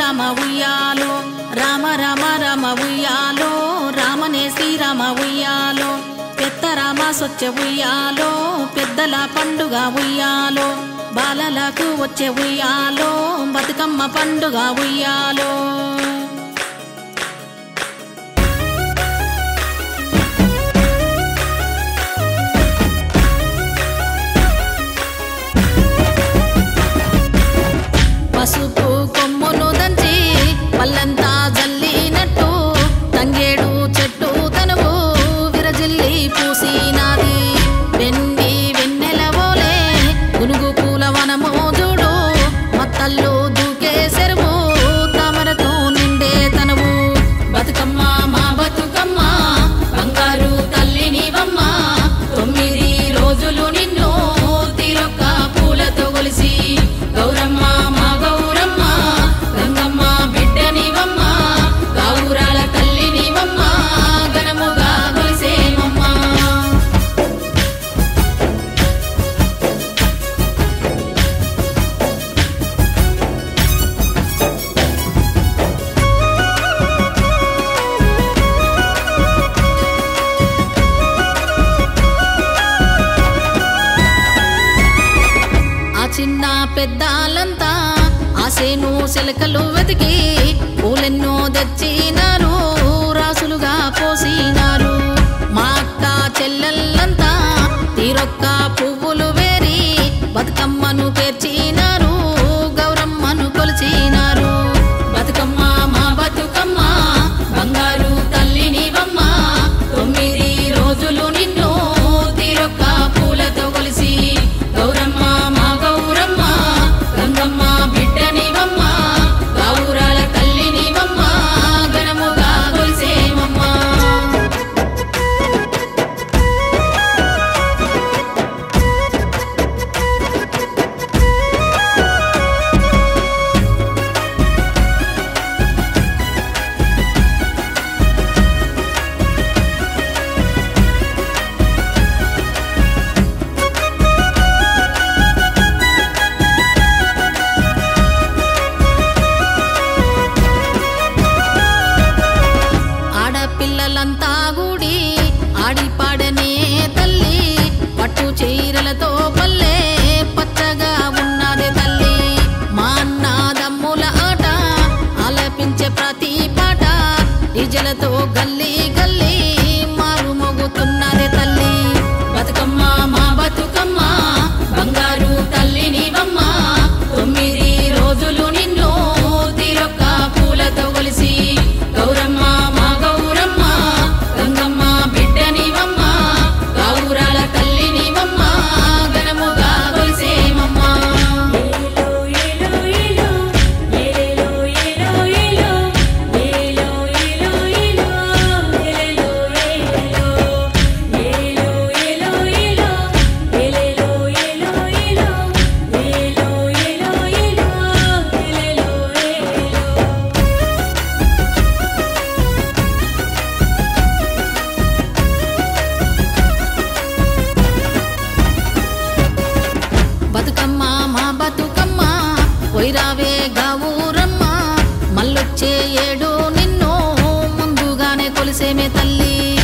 శ్రీరామ ఉయ్యాలో రామ రామ రామ ఉయ్యాలో రామనే శ్రీరామ ఉయ్యాలో పెద్ద రామ సొచ్చ ఉయ్యాలో పెద్దల పండుగ ఉయ్యాలో బాలలకు వచ్చే ఉయ్యాలో బతుకమ్మ పండుగ ఉయ్యాలో పసుపు కొమ్మును దంచి పల్లంతా జల్లినట్టు తంగేడు చెట్టు తనువు విరజిల్లి పూసినాది వెండి వెన్నెల ఓలే గునుగు పూల వనము చూడు మత్తల్లు దూకే చెరువు తామరతో నిండే తనువు బతుకమ్మ మా బతుకమ్మ బంగారు తల్లి నీవమ్మ తొమ్మిది రోజులు నిన్ను తీరొక్క పూలతో కొలిసి గౌరమ్మ మా గౌరమ్మ గంగమ్మ బిడ్డ నీవమ్మ గౌరాల తల్లి నీవమ్మ ఘనముగా కొలిసేమమ్మ ఆ చిన్న పెద్దాలంతా ఆసేను సెలకలు వెతికి పూలెన్నో తెచ్చినారు రాసులుగా పోసినారు మా అక్క చెల్లెళ్ళంతా తీరొక్క పువ్వులు వేరి బతుకమ్మను పేర్చినారు గౌరమ్మను కొలిచినారు బతుకమ్మ మా బతుకమ్మ బంగారు తల్లి నీవమ్మ తొమ్మిది రోజులు నిన్ను తీరొక్క పూలతో కొలిసి గౌరమ్మ మా గౌరమ్మ గంగమ్మ బిడ్డ నీవమ్మ గౌరాల తల్లి నీవమ్మ ఘనముగా కొలిసేమమ్మ ఆడపిల్లలంతా గుడి ఆడిపాడనే తల్లి పట్టు చీరలతో పల్లె పచ్చగా ఉన్నది తల్లి మా అన్నదమ్ముల ఆట ఆలపించే ప్రతి పాట డిజలతో గల్లీ గల్లీ మారు మోగుతున్నది తల్లి బతుకమ్మ మా బతుకమ్మ బంగారు తల్లి నీవమ్మ తొమ్మిది రోజులు నిన్ను తీరొక్క పూలతో కొలిసి గౌరమ్మ మా గౌరమ్మ గంగమ్మ బిడ్డ నీవమ్మ గౌరాల తల్లి నీవమ్మ ఘనముగా కొలిసేమమ్మ ఏలో ఏలో ఏలో ఏలో ఏలో ఏలో ఏలో ఏలో ఏలో ఏలో ఏలో ఏలో ఏలో ఏలో ఏలో ఏలో ఏలో ఏలో ఏలో బతుకమ్మ మా బతుకమ్మ వైరావే గావురమ్మ మల్లొచ్చే ఏడు నిన్ను ముందుగానే కొలిసేమే తల్లి